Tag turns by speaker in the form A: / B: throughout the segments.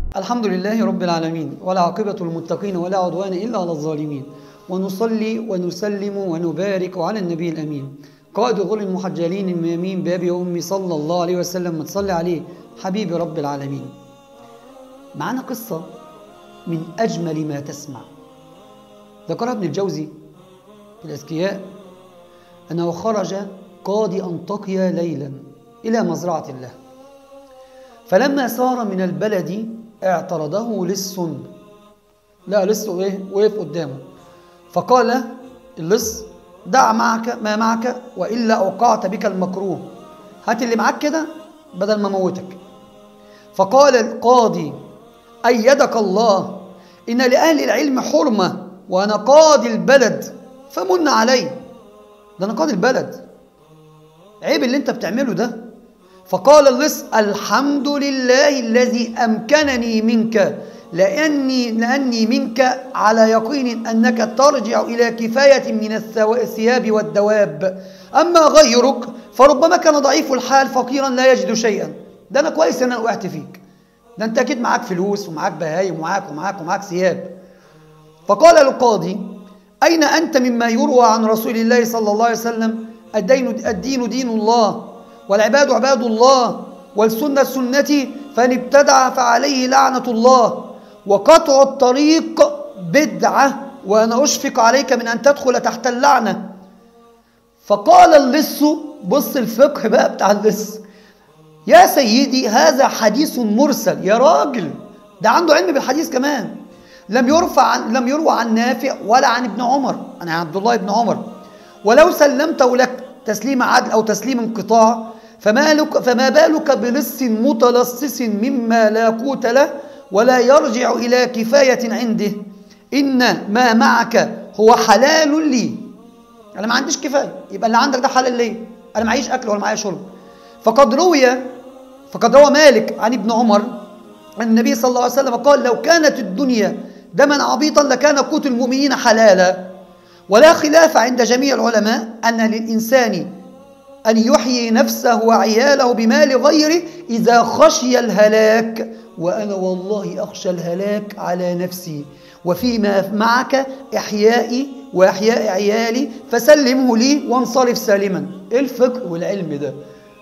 A: الحمد لله رب العالمين ولا عاقبة للمتقين ولا عدوان إلا على الظالمين ونصلي ونسلم ونبارك على النبي الأمين قائد غر المحجلين الميامين بأبي وأمي صلى الله عليه وسلم متصلي عليه حبيب رب العالمين معنا قصة من أجمل ما تسمع ذكرها ابن الجوزي في الأذكياء أنه خرج قاضي أنطاكيا ليلا إلى مزرعة الله فلما سار من البلد اعترضه لص لا لص ايه وقف قدامه فقال اللص دع معك ما معك والا اوقعت بك المكروه هات اللي معاك كده بدل ما موتك فقال القاضي ايدك الله ان لاهل العلم حرمه وانا قاضي البلد فمن علي ده انا قاضي البلد عيب اللي انت بتعمله ده فقال اللص الحمد لله الذي أمكنني منك لأني, لأني منك على يقين أنك ترجع إلى كفاية من الثياب والدواب أما غيرك فربما كان ضعيف الحال فقيرا لا يجد شيئا ده أنا كويس أن أنا وقعت فيك ده أنت أكيد معاك فلوس ومعاك بهايم ومعاك ومعاك ومعاك ثياب فقال القاضي أين أنت مما يروى عن رسول الله صلى الله عليه وسلم الدين, الدين دين الله والعباد عباد الله والسنة سنتي فإن ابتدع فعليه لعنة الله وقطع الطريق بدعة وأنا أشفق عليك من أن تدخل تحت اللعنة فقال اللص بص الفقه بقى بتاع اللص يا سيدي هذا حديث مرسل يا راجل ده عنده علم بالحديث كمان لم يرفع عن لم يروى عن نافع ولا عن ابن عمر أنا عبد الله بن عمر ولو سلمته لك تسليم عدل أو تسليم انقطاع فما, لك فما بالك بلص متلصص مما لا قوت له ولا يرجع إلى كفاية عنده إن ما معك هو حلال لي أنا ما عنديش كفاية يبقى اللي عندك ده حلال لي أنا معيش أكل ولا معايا شرب فقد روي فقد روى مالك عن ابن عمر أن النبي صلى الله عليه وسلم قال لو كانت الدنيا دما عبيطا لكان قوت المؤمنين حلالا ولا خلاف عند جميع العلماء أن للإنسان أن يحيي نفسه وعياله بمال غيره إذا خشي الهلاك وأنا والله أخشى الهلاك على نفسي وفيما معك إحيائي وإحياء عيالي فسلمه لي وانصرف سالما إيه الفقه والعلم ده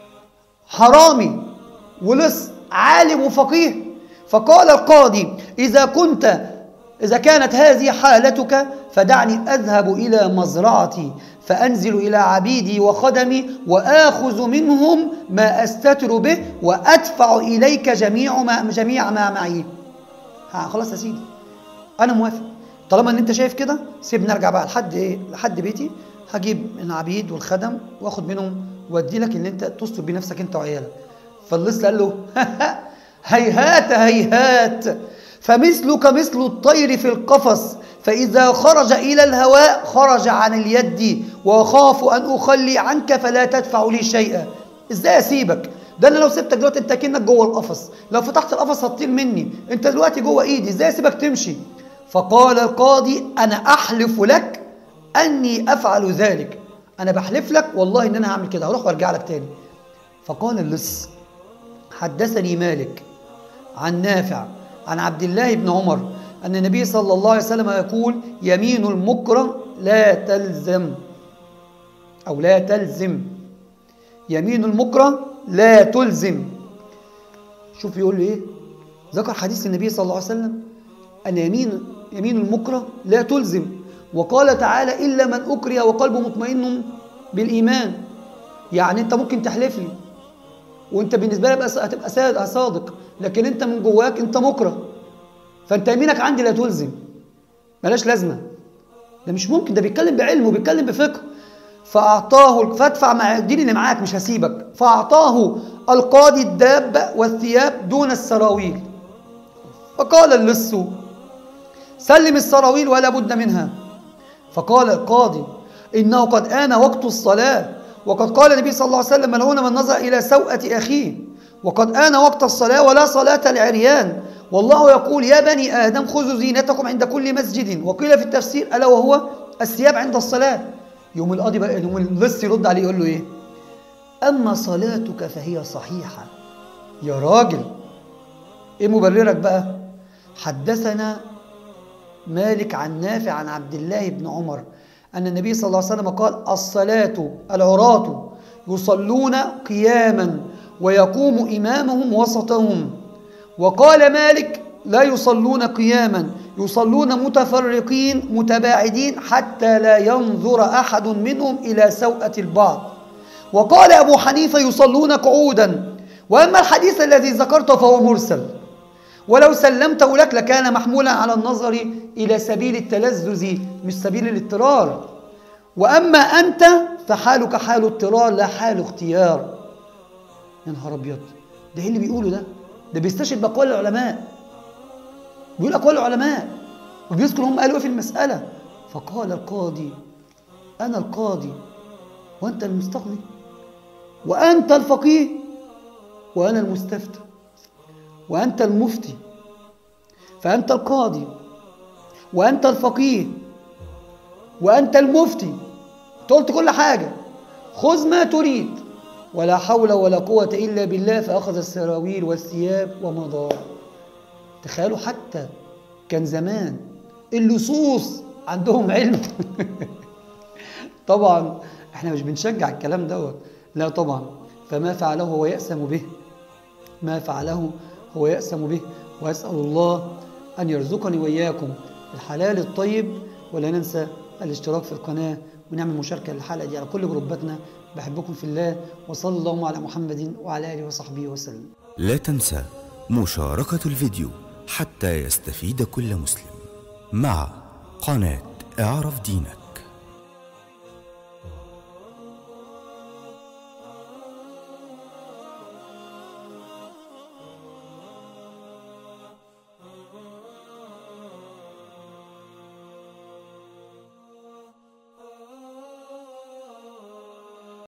A: حرامي ولص عالم وفقيه فقال القاضي إذا كنت إذا كانت هذه حالتك فدعني أذهب إلى مزرعتي فأنزل إلى عبيدي وخدمي وآخذ منهم ما أستتر به وأدفع إليك جميع ما, جميع ما معي خلاص يا سيدي أنا موافق طالما أن أنت شايف كده سيبني أرجع بقى لحد إيه لحد بيتي هجيب العبيد والخدم وآخد منهم وأدي لك اللي أنت تستر بيه نفسك أنت وعيالك فاللص قال له هيهات هيهات فمثلك مثل الطير في القفص فإذا خرج إلى الهواء خرج عن اليد وأخاف أن أخلي عنك فلا تدفع لي شيئا إزاي أسيبك ده أنا لو سبتك دلوقتي أنت كأنك جوه القفص لو فتحت القفص هتطير مني أنت دلوقتي جوه إيدي إزاي أسيبك تمشي فقال القاضي أنا أحلف لك أني أفعل ذلك أنا بحلف لك والله إن أنا هعمل كده هروح وأرجع لك تاني فقال اللص حدثني مالك عن نافع عن عبد الله بن عمر أن النبي صلى الله عليه وسلم يقول يمين المكره لا تلزم أو لا تلزم يمين المكره لا تلزم شوف يقول له إيه ذكر حديث النبي صلى الله عليه وسلم أن يمين يمين المكره لا تلزم وقال تعالى إلا من أكره وقلبه مطمئن بالإيمان يعني أنت ممكن تحلف لي وأنت بالنسبة لي هتبقى صادق لكن أنت من جواك أنت مكره فانت يمينك عندي لا تلزم ملاش لازمه ده مش ممكن ده بيتكلم بعلم وبيتكلم بفقه فاعطاه فادفع مع الدين اللي معاك مش هسيبك فاعطاه القاضي الدابه والثياب دون السراويل فقال اللص سلم السراويل ولا بد منها فقال القاضي انه قد ان وقت الصلاه وقد قال النبي صلى الله عليه وسلم ملعون من نظر الى سوءه اخيه وقد آن وقت الصلاة ولا صلاة العريان والله يقول يا بني آدم خذوا زينتكم عند كل مسجد وقيل في التفسير ألا وهو الثياب عند الصلاة يوم القاضي بقى يوم اللص يرد عليه يقول له إيه أما صلاتك فهي صحيحة يا راجل إيه مبررك بقى حدثنا مالك عن نافع عن عبد الله بن عمر أن النبي صلى الله عليه وسلم قال الصلاة العراة يصلون قياما ويقوم إمامهم وسطهم وقال مالك لا يصلون قياما يصلون متفرقين متباعدين حتى لا ينظر أحد منهم إلى سوءة البعض وقال أبو حنيفة يصلون قعودا وأما الحديث الذي ذكرته فهو مرسل ولو سلمته لك لكان محمولا على النظر إلى سبيل التلذذ مش سبيل الاضطرار وأما أنت فحالك حال اضطرار لا حال اختيار يا نهار أبيض ده ايه اللي بيقوله ده ده بيستشهد بأقوال العلماء بيقول أقوال العلماء وبيذكر هم قالوا ايه في المسألة فقال القاضي أنا القاضي وأنت المستقضي وأنت الفقيه وأنا المستفتي وأنت المفتي فأنت القاضي وأنت الفقيه وأنت المفتي قلت كل حاجة خذ ما تريد ولا حول ولا قوة إلا بالله فأخذ السراويل والثياب ومضى تخيلوا حتى كان زمان اللصوص عندهم علم طبعا احنا مش بنشجع الكلام دوت لا طبعا فما فعله هو يأسم به ما فعله هو يأسم به وأسأل الله أن يرزقني وإياكم الحلال الطيب ولا ننسى الاشتراك في القناة ونعمل مشاركة للحلقة دي على كل جروباتنا بحبكم في الله وصلى اللهم على محمد وعلى آله وصحبه وسلم
B: لا تنسى مشاركة الفيديو حتى يستفيد كل مسلم مع قناة اعرف دينك